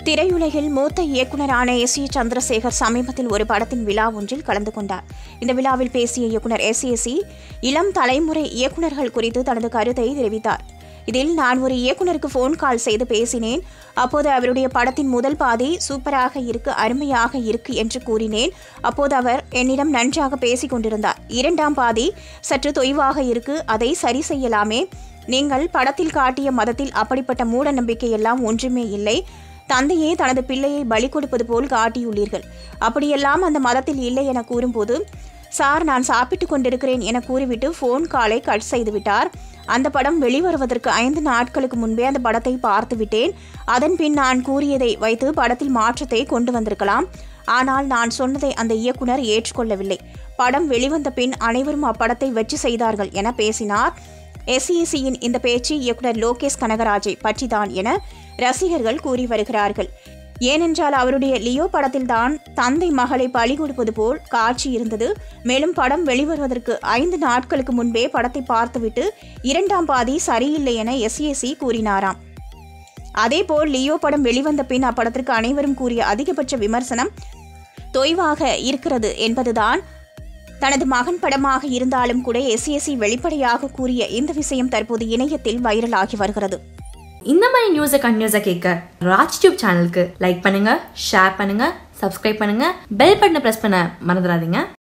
திரையுலகில் மூத்த இயக்குனரான S A Chandrasekhar சமீபத்தில் ஒரு படத்தின் விழா ஒன்றில் கலந்து கொண்டார் இந்த விழாவில் பேசிய இயக்குனர் எஸ் ஏசி இளம் தலைமுறை இயக்குனர்கள் குறித்து தனது கருத்தை தெரிவித்தார் இதில் நான் ஒரு இயக்குனருக்கு ஃபோன் கால் செய்து பேசினேன் அப்போது அவருடைய படத்தின் முதல் பாதி சூப்பராக இருக்கு அருமையாக இருக்கு என்று கூறினேன் அப்போது அவர் என்னிடம் நன்றாக பேசிக் கொண்டிருந்தார் இரண்டாம் பாதி சற்று தொய்வாக இருக்கு அதை சரி செய்யலாமே நீங்கள் படத்தில் காட்டிய மதத்தில் அப்படிப்பட்ட மூட நம்பிக்கையெல்லாம் ஒன்றுமே இல்லை தந்தையே தனது பிள்ளையை பலி கொடுப்பது போல் காட்டியுள்ளீர்கள் அப்படியெல்லாம் அந்த மதத்தில் இல்லை என கூறும்போது சார் நான் சாப்பிட்டு கொண்டிருக்கிறேன் என கூறிவிட்டு ஃபோன் காலை கட் செய்து விட்டார் அந்த படம் வெளிவருவதற்கு ஐந்து நாட்களுக்கு முன்பே அந்த படத்தை பார்த்து விட்டேன் அதன் பின் நான் கூறியதை வைத்து படத்தில் மாற்றத்தை கொண்டு வந்திருக்கலாம் ஆனால் நான் சொன்னதை அந்த இயக்குனர் ஏற்றுக்கொள்ளவில்லை படம் வெளிவந்த பின் அனைவரும் அப்படத்தை வெற்றி செய்தார்கள் என பேசினார் எஸ்இசியின் இந்த பேச்சு இயக்குனர் லோகேஷ் கனகராஜை பற்றிதான் என ரசிகர்கள் கூறி வருகிறார்கள் ஏனென்றால் அவருடைய லியோ படத்தில்தான் தந்தை மகளை பலி கொடுப்பது போல் காட்சி இருந்தது மேலும் படம் வெளிவருவதற்கு ஐந்து நாட்களுக்கு முன்பே படத்தை பார்த்துவிட்டு இரண்டாம் பாதி சரியில்லை என எஸ்ஏசி கூறினாராம் அதேபோல் லியோ படம் வெளிவந்த பின் அப்படத்திற்கு அனைவரும் கூறிய அதிகபட்ச விமர்சனம் தொய்வாக இருக்கிறது என்பதுதான் தனது மகன் படமாக இருந்தாலும் கூட எஸ்ஏசி வெளிப்படையாக கூறிய இந்த விஷயம் தற்போது இணையத்தில் வைரலாகி வருகிறது இந்த மாதிரி நியூஸை கண்டினியூஸாக கேட்க ராஜ் டியூப் சேனலுக்கு லைக் பண்ணுங்க ஷேர் பண்ணுங்க சப்ஸ்கிரைப் பண்ணுங்க பெல் பட்டனை ப்ரெஸ் பண்ண மறந்துடாதீங்க